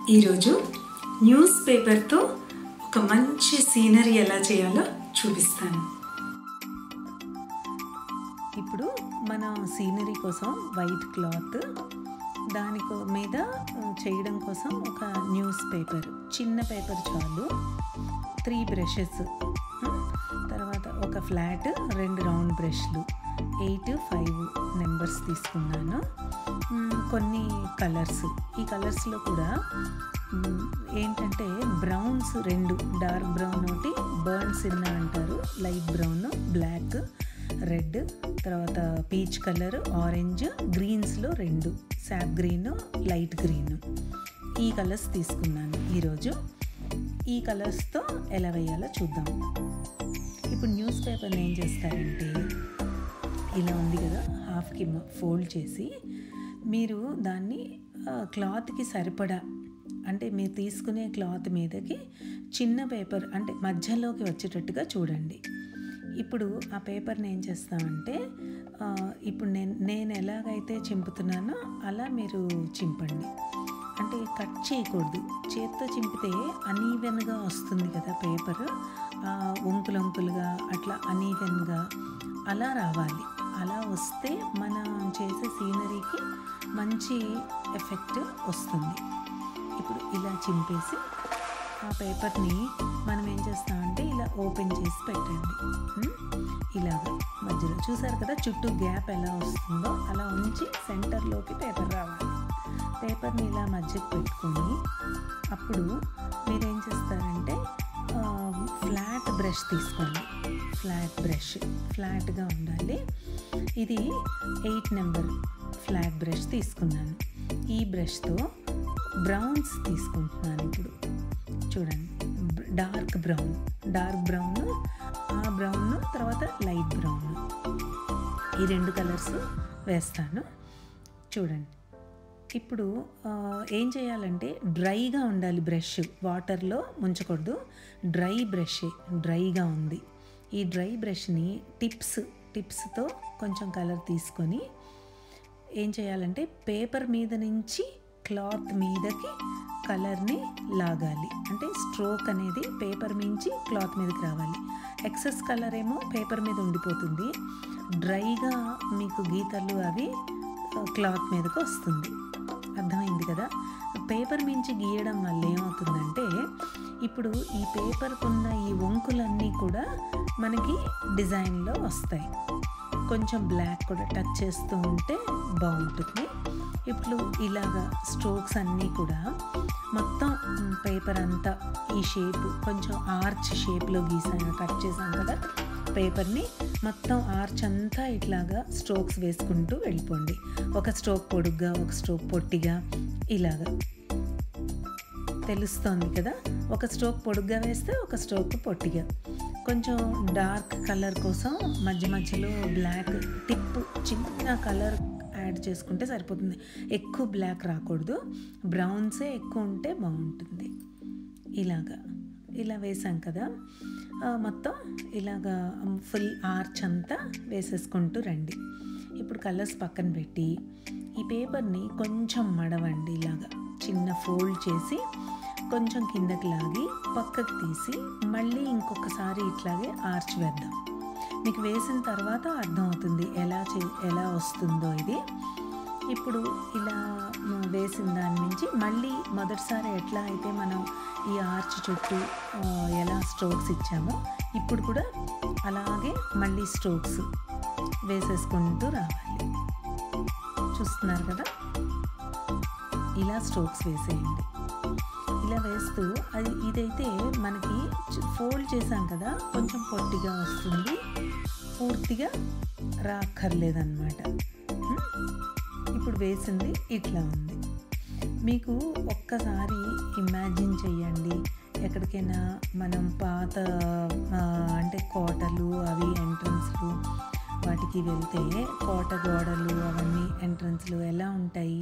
ఈరోజు న్యూస్ పేపర్తో ఒక మంచి సీనరీ ఎలా చేయాలో చూపిస్తాను ఇప్పుడు మన సీనరీ కోసం వైట్ క్లాత్ దాని కో- మీద ఆ, చేయడం కోసం ఒక న్యూస్ పేపర్ చిన్న పేపర్ చాలు త్రీ బ్రషెస్ తర్వాత ఒక ఫ్లాట్ రెండు రౌండ్ బ్రష్లు ఎయిట్ ఫైవ్ నెంబర్స్ తీసుకున్నాను మ్, కొన్ని కలర్స్ ఈ కలర్స్లో కూడా మ్, ఏంటంటే బ్రౌన్స్ రెండు డార్క్ బ్రౌన్ ఒకటి బర్న్ సిన్న అంటారు లైట్ బ్రౌన్ బ్లాక్ రెడ్ తర్వాత పీచ్ కలర్ ఆరెంజ్ గ్రీన్స్లో రెండు శాప్ గ్రీన్ లైట్ గ్రీన్ ఈ కలర్స్ తీసుకున్నాను ఈరోజు ఈ కలర్స్తో ఎలా వేయాలో చూద్దాం ఇప్పుడు న్యూస్ పేపర్ని ఏం చేస్తారంటే ఇలా ఉంది కదా హాఫ్కి ఫోల్డ్ చేసి మీరు దాన్ని ఆ, క్లాత్కి సరిపడా అంటే మీరు తీసుకునే క్లాత్ మీదకి చిన్న పేపర్ అంటే మధ్యలోకి వచ్చేటట్టుగా చూడండి ఇప్పుడు ఆ పేపర్ని ఏం చేస్తామంటే ఆ, ఇప్పుడు నేను నేను ఎలాగైతే చింపుతున్నానో అలా మీరు చింపండి అంటే కట్ చేయకూడదు చేత్తో చింపితే అనీవెన్గా వస్తుంది కదా పేపర్ వంకులు వంకులుగా అట్లా అనీవెన్గా అలా రావాలి అలా వస్తే మనం చేసే సీనరీకి మంచి ఎఫెక్ట్ వస్తుంది ఇప్పుడు ఇలా చింపేసి ఆ పేపర్ని మనం ఏం చేస్తామంటే ఇలా ఓపెన్ చేసి పెట్టండి ఉమ్, ఇలాగ మధ్యలో చూసారు కదా చుట్టూ గ్యాప్ ఎలా వస్తుందో అలా ఉంచి సెంటర్లోకి పేపర్ రావాలి పేపర్ని ఇలా మధ్యకి పెట్టుకొని అప్పుడు మీరేం చేస్తారంటే ఆ, ఫ్లాట్ బ్రష్ తీసుకోండి ఫ్లాట్ బ్రష్ ఫ్లాట్గా ఉండాలి ఇది ఎయిట్ నెంబర్ ఫ్లాట్ బ్రష్ తీసుకున్నాను ఈ బ్రష్తో బ్రౌన్స్ తీసుకుంటున్నాను ఇప్పుడు చూడండి బ్- డార్క్ బ్రౌన్ డార్క్ బ్రౌన్ ఆ బ్రౌన్ తర్వాత లైట్ బ్రౌన్ ఈ రెండు కలర్స్ వేస్తాను చూడండి ఇప్పుడు ఆ, ఏం చేయాలంటే డ్రైగా ఉండాలి బ్రష్ వాటర్లో ముంచకూడదు డ్రై బ్రష్ డ్రైగా ఉంది ఈ డ్రై బ్రష్ని టిప్స్ టిప్స్తో కొంచెం కలర్ తీసుకొని ఏం చేయాలంటే పేపర్ మీద నుంచి క్లాత్ మీదకి కలర్ని లాగాలి అంటే స్ట్రోక్ అనేది పేపర్ మించి క్లాత్ మీదకి రావాలి ఎక్సెస్ కలర్ ఏమో పేపర్ మీద ఉండిపోతుంది డ్రైగా మీకు గీతలు అవి క్లాత్ మీదకి వస్తుంది అర్థమైంది కదా పేపర్ మించి గీయడం వల్ల ఏమవుతుందంటే ఇప్పుడు ఈ పేపర్కున్న ఈ వంకులన్నీ కూడా మనకి డిజైన్లో వస్తాయి కొంచెం బ్లాక్ కూడా టచ్ చేస్తూ ఉంటే బాగుంటుంది ఇప్పుడు ఇలాగా స్ట్రోక్స్ అన్నీ కూడా మొత్తం పేపర్ అంతా ఈ షేప్ కొంచెం ఆర్చ్ షేప్లో గీసాను కట్ చేశాను కదా పేపర్ని మొత్తం ఆర్చ్ అంతా ఇట్లాగా స్ట్రోక్స్ వేసుకుంటూ వెళ్ళిపోండి ఒక స్ట్రోక్ పొడుగ్గా ఒక స్ట్రోక్ పొట్టిగా ఇలాగా తెలుస్తోంది కదా ఒక స్ట్రోక్ పొడుగ్గా వేస్తే ఒక స్ట్రోక్ పొట్టిగా కొంచెం డార్క్ కలర్ కోసం మధ్య మధ్యలో బ్లాక్ టిప్ చిన్న కలర్ యాడ్ చేసుకుంటే సరిపోతుంది ఎక్కువ బ్లాక్ రాకూడదు బ్రౌన్సే ఎక్కువ ఉంటే బాగుంటుంది ఇలాగా ఇలా వేసాం కదా ఆ, మొత్తం ఇలాగా ఫుల్ ఆర్చ్ అంతా వేసేసుకుంటూ రండి ఇప్పుడు కలర్స్ పక్కన పెట్టి ఈ పేపర్ని కొంచెం మడవండి ఇలాగా చిన్న ఫోల్డ్ చేసి కొంచెం కిందకి లాగి పక్కకు తీసి మళ్ళీ ఇంకొకసారి ఇట్లాగే ఆర్చ్ వేద్దాం మీకు వేసిన తర్వాత అర్థమవుతుంది ఎలా చే ఎలా వస్తుందో ఇది ఇప్పుడు ఇలా మ- వేసిన దాని నుంచి మళ్ళీ మొదటిసారి ఎట్లా అయితే మనం ఈ ఆర్చ్ చుట్టూ ఆ, ఎలా స్ట్రోక్స్ ఇచ్చామో ఇప్పుడు కూడా అలాగే మళ్ళీ స్ట్రోక్స్ వేసేసుకుంటూ రావాలి చూస్తున్నారు కదా ఇలా స్ట్రోక్స్ వేసేయండి ఇలా వేస్తూ అది ఇదైతే మనకి ఫోల్డ్ చేసాం కదా కొంచెం పొట్టిగా వస్తుంది పూర్తిగా రాక్కర్లేదన్నమాట ఉమ్, ఇప్పుడు వేసింది ఇట్లా ఉంది మీకు ఒక్కసారి ఇమాజిన్ చెయ్యండి ఎక్కడికైనా మనం పాత ఆ, అంటే కోటలు అవి ఎంట్రన్స్లు వాటికి వెళ్తే కోట గోడలు అవన్నీ ఎంట్రన్స్లు ఎలా ఉంటాయి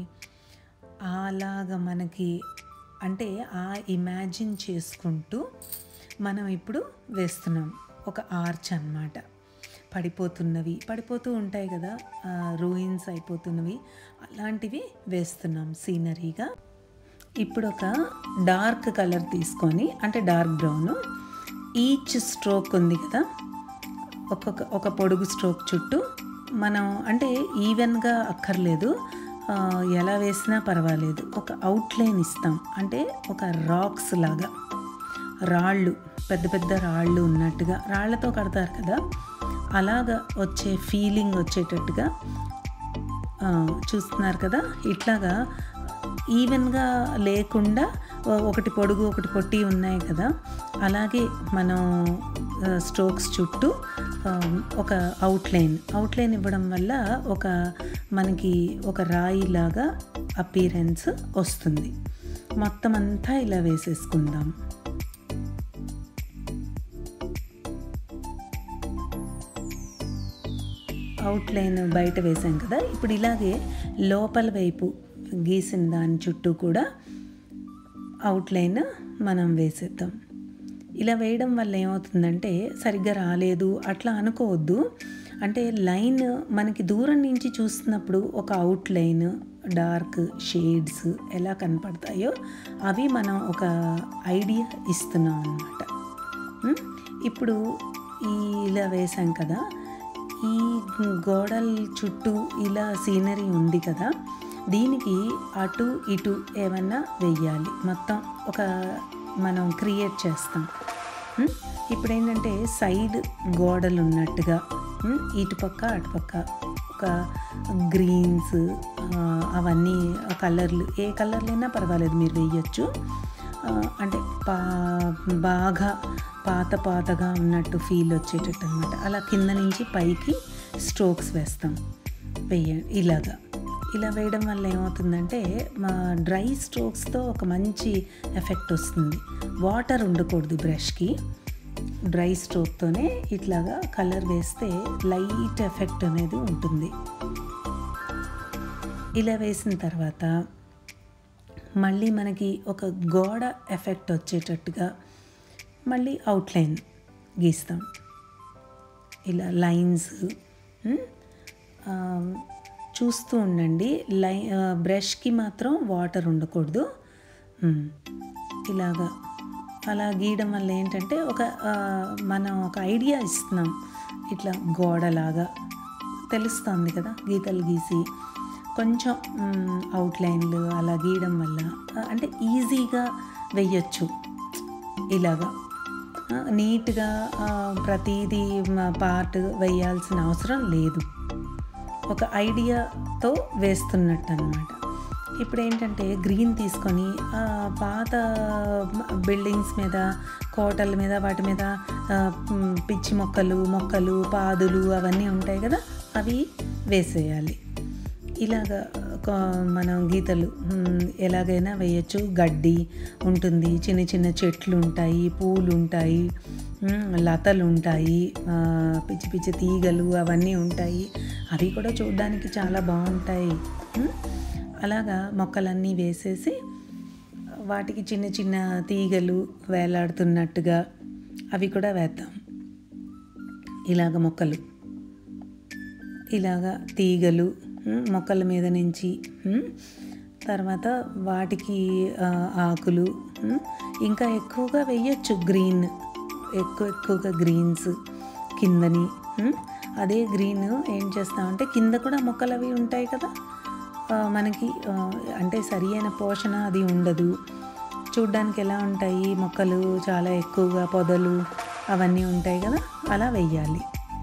అలాగా మనకి అంటే ఆ ఇమాజిన్ చేసుకుంటూ మనం ఇప్పుడు వేస్తున్నాం ఒక ఆర్చ్ అన్నమాట పడిపోతున్నవి పడిపోతూ ఉంటాయి కదా రూయిన్స్ అయిపోతున్నవి అలాంటివి వేస్తున్నాం సీనరీగా ఇప్పుడు ఒక డార్క్ కలర్ తీసుకొని అంటే డార్క్ బ్రౌన్ ఈచ్ స్ట్రోక్ ఉంది కదా ఒక్కొక్క ఒక పొడుగు స్ట్రోక్ చుట్టూ మనం అంటే ఈవెన్గా అక్కర్లేదు ఆ, ఎలా వేసినా పర్వాలేదు ఒక అవుట్లైన్ ఇస్తాం అంటే ఒక రాక్స్ లాగా రాళ్ళు పెద్ద పెద్ద రాళ్ళు ఉన్నట్టుగా రాళ్లతో కడతారు కదా అలాగా వచ్చే ఫీలింగ్ వచ్చేటట్టుగా ఆ, చూస్తున్నారు కదా ఇట్లాగా ఈవెన్గా లేకుండా ఓ- ఒకటి పొడుగు ఒకటి పొట్టి ఉన్నాయి కదా అలాగే మనం స్ట్రోక్స్ చుట్టూ ఆ, ఒక అవుట్లైన్ అవుట్లైన్ ఇవ్వడం వల్ల ఒక మనకి ఒక రాయి లాగా అపీరెన్స్ వస్తుంది మొత్తం అంతా ఇలా వేసేసుకుందాం అవుట్లైన్ బయట వేసాం కదా ఇప్పుడు ఇలాగే లోపల వైపు గీసిన దాని చుట్టూ కూడా అవుట్లైన్ మనం వేసేద్దాం ఇలా వేయడం వల్ల ఏమవుతుందంటే సరిగ్గా రాలేదు అట్లా అనుకోవద్దు అంటే లైన్ మనకి దూరం నుంచి చూస్తున్నప్పుడు ఒక అవుట్లైన్ డార్క్ షేడ్స్ ఎలా కనపడతాయో అవి మనం ఒక ఐడియా ఇస్తున్నాం అన్నమాట ఉమ్, ఇప్పుడు ఈ ఇలా వేసాం కదా ఈ గోడల చుట్టూ ఇలా సీనరీ ఉంది కదా దీనికి అటు ఇటు ఏమన్నా వెయ్యాలి మొత్తం ఒక మనం క్రియేట్ చేస్తాం ఉమ్, ఇప్పుడు ఏంటంటే సైడ్ గోడలు ఉన్నట్టుగా ఉమ్, ఇటుపక్క అటుపక్క ఒక గ్రీన్స్ ఆ, అవన్నీ కలర్లు ఏ కలర్లైనా పర్వాలేదు మీరు వేయచ్చు ఆ, అంటే పా బాగా పాత పాతగా ఉన్నట్టు ఫీల్ వచ్చేటట్టు అనమాట అలా కింద నుంచి పైకి స్ట్రోక్స్ వేస్తాం వెయ్య ఇలాగా ఇలా వేయడం వల్ల ఏమవుతుందంటే మా డ్రై స్ట్రోక్స్తో ఒక మంచి ఎఫెక్ట్ వస్తుంది వాటర్ ఉండకూడదు బ్రష్కి డ్రై స్ట్రోక్తోనే ఇట్లాగా కలర్ వేస్తే లైట్ ఎఫెక్ట్ అనేది ఉంటుంది ఇలా వేసిన తర్వాత మళ్ళీ మనకి ఒక గోడ ఎఫెక్ట్ వచ్చేటట్టుగా మళ్ళీ అవుట్లైన్ గీస్తాం ఇలా లైన్స్ ఉమ్, ఆ, చూస్తూ ఉండండి లై ఆ, బ్రష్కి మాత్రం వాటర్ ఉండకూడదు ఉమ్, ఇలాగా అలా గీయడం వల్ల ఏంటంటే ఒక ఆ, మనం ఒక ఐడియా ఇస్తున్నాం ఇట్లా గోడలాగా తెలుస్తుంది కదా గీతలు గీసి కొంచెం మ్, అవుట్లైన్లు అలా గీయడం వల్ల ఆ, అంటే ఈజీగా వెయ్యొచ్చు ఇలాగా ఆ, నీట్గా ఆ, ప్రతిదీ మ- పార్ట్ వేయాల్సిన అవసరం లేదు ఒక ఐడియాతో వేస్తున్నట్టు అనమాట ఇప్పుడు ఏంటంటే గ్రీన్ తీసుకొని ఆ, పాత బిల్డింగ్స్ మీద కోటల మీద వాటి మీద ఆ, మ్, పిచ్చి మొక్కలు మొక్కలు పాదులు అవన్నీ ఉంటాయి కదా అవి వేసేయాలి ఇలాగ ఒక మనం గీతలు మ్, ఎలాగైనా వేయచ్చు గడ్డి ఉంటుంది చిన్న చిన్న చెట్లు ఉంటాయి పూలు ఉంటాయి మ్, లతలు ఉంటాయి ఆ, పిచ్చి పిచ్చి తీగలు అవన్నీ ఉంటాయి అవి కూడా చూడడానికి చాలా బాగుంటాయి మ్, అలాగా మొక్కలన్నీ వేసేసి వాటికి చిన్న చిన్న తీగలు వేలాడుతున్నట్టుగా అవి కూడా వేద్దాం ఇలాగ మొక్కలు ఇలాగా తీగలు ఉమ్, మొక్కల మీద నుంచి ఉమ్, తర్వాత వాటికి ఆ, ఆకులు ఉమ్, ఇంకా ఎక్కువగా వేయచ్చు గ్రీన్ ఎక్కువ ఎక్కువగా గ్రీన్స్ కిందని ఉమ్, అదే గ్రీన్ ఏం చేస్తామంటే కింద కూడా మొక్కలు అవి ఉంటాయి కదా ఆ, మనకి ఆ, అంటే సరి అయిన పోషణ అది ఉండదు చూడ్డానికి ఎలా ఉంటాయి మొక్కలు చాలా ఎక్కువగా పొదలు అవన్నీ ఉంటాయి కదా అలా వెయ్యాలి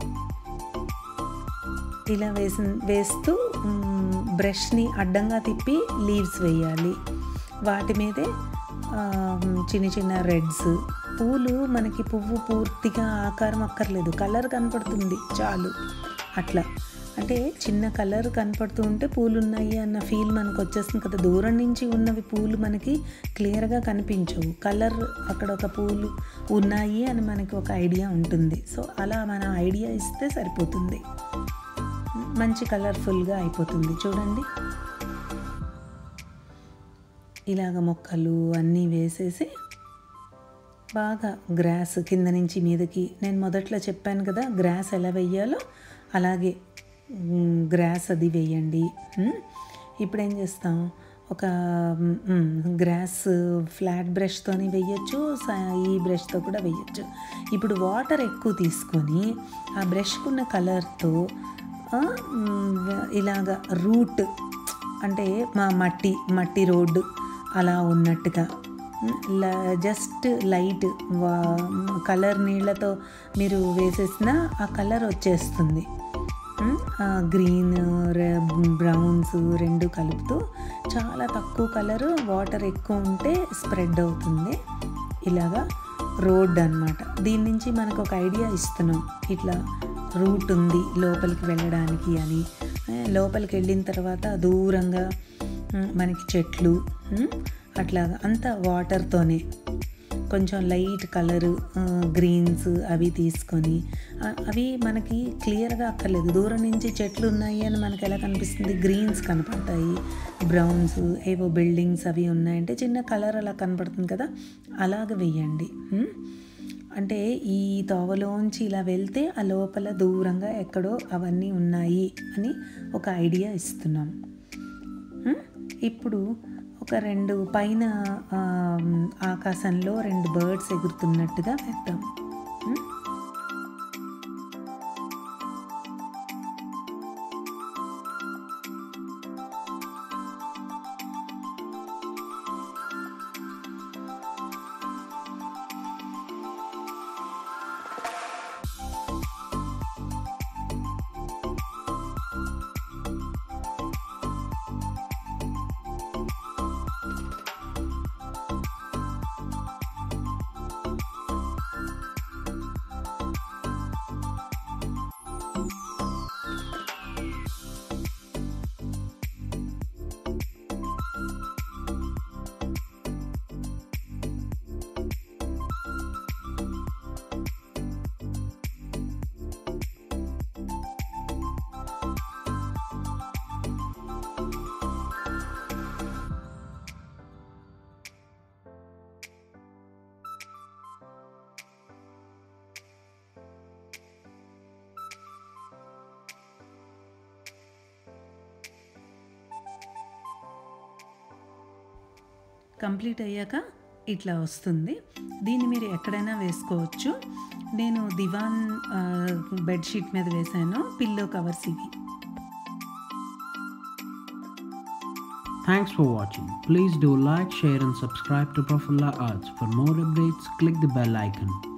ఇలా వేసి వేస్తూ మ్, బ్రష్ని అడ్డంగా తిప్పి లీవ్స్ వేయాలి వాటి మీదే ఆ, చిన్న చిన్న రెడ్స్ పూలు మనకి పువ్వు పూర్తిగా ఆకారం అక్కర్లేదు కలర్ కనపడుతుంది చాలు అట్లా అంటే చిన్న కలర్ కనపడుతూ ఉంటే పూలు ఉన్నాయి అన్న ఫీల్ మనకు వచ్చేస్తుంది కదా దూరం నుంచి ఉన్నవి పూలు మనకి క్లియర్గా కనిపించవు కలర్ అక్కడ ఒక పూలు ఉన్నాయి అని మనకి ఒక ఐడియా ఉంటుంది సో అలా మన ఐడియా ఇస్తే సరిపోతుంది మంచి కలర్ఫుల్గా అయిపోతుంది చూడండి ఇలాగ మొక్కలు అన్నీ వేసేసి బాగా గ్రాస్ కింద నుంచి మీదకి నేను మొదట్లో చెప్పాను కదా గ్రాస్ ఎలా వెయ్యాలో అలాగే మ్, గ్రాస్ అది వేయండి మ్, ఇప్పుడు ఏం చేస్తాం ఒక మ్, గ్రాస్ ఫ్లాట్ బ్రష్తోని వేయచ్చు స- ఈ బ్రష్తో కూడా వేయచ్చు ఇప్పుడు వాటర్ ఎక్కువ తీసుకొని ఆ బ్రష్కున్న కలర్తో ఇలాగ రూట్ అంటే మా మట్టి మట్టి రోడ్డు అలా ఉన్నట్టుగా జస్ట్ లైట్ కలర్ నీళ్ళతో మీరు వేసేసిన ఆ కలర్ వచ్చేస్తుంది గ్రీన్ బ్రౌన్స్ రెండు కలుపుతూ చాలా తక్కువ కలర్ వాటర్ ఎక్కువ ఉంటే స్ప్రెడ్ అవుతుంది ఇలాగా రోడ్ అన్నమాట దీని నుంచి మనకు ఒక ఐడియా ఇస్తున్నాం ఇట్లా రూట్ ఉంది లోపలికి వెళ్ళడానికి అని ఏ, లోపలికి వెళ్ళిన తర్వాత దూరంగా ఉమ్, మనకి చెట్లు ఉమ్, అట్లాగా అంతా వాటర్తోనే కొంచెం లైట్ కలరు గ్రీన్స్ అవి తీసుకొని ఆ, అవి మనకి క్లియర్గా అక్కర్లేదు దూరం నుంచి చెట్లు ఉన్నాయి అని మనకి ఎలా కనిపిస్తుంది గ్రీన్స్ కనపడతాయి బ్రౌన్స్ ఏవో బిల్డింగ్స్ అవి ఉన్నాయంటే చిన్న కలర్ అలా కనపడుతుంది కదా అలాగ వేయండి ఉమ్. అంటే ఈ తోవలోంచి ఇలా వెళ్తే ఆ లోపల దూరంగా ఎక్కడో అవన్నీ ఉన్నాయి అని ఒక ఐడియా ఇస్తున్నాం ఉమ్, ఇప్పుడు ఒక రెండు పైన ఆ, ఆకాశంలో రెండు బర్డ్స్ ఎగురుతున్నట్టుగా వేద్దాం ఉమ్. కంప్లీట్ అయ్యాక ఇట్లా వస్తుంది దీన్ని మీరు ఎక్కడైనా వేసుకోవచ్చు నేను దివాన్ ఆ, బెడ్షీట్ మీద వేశాను పిల్లో కవర్స్ ఇవి Thanks for watching. Please do like, share, and subscribe to Profula Arts. For more updates, click the bell icon.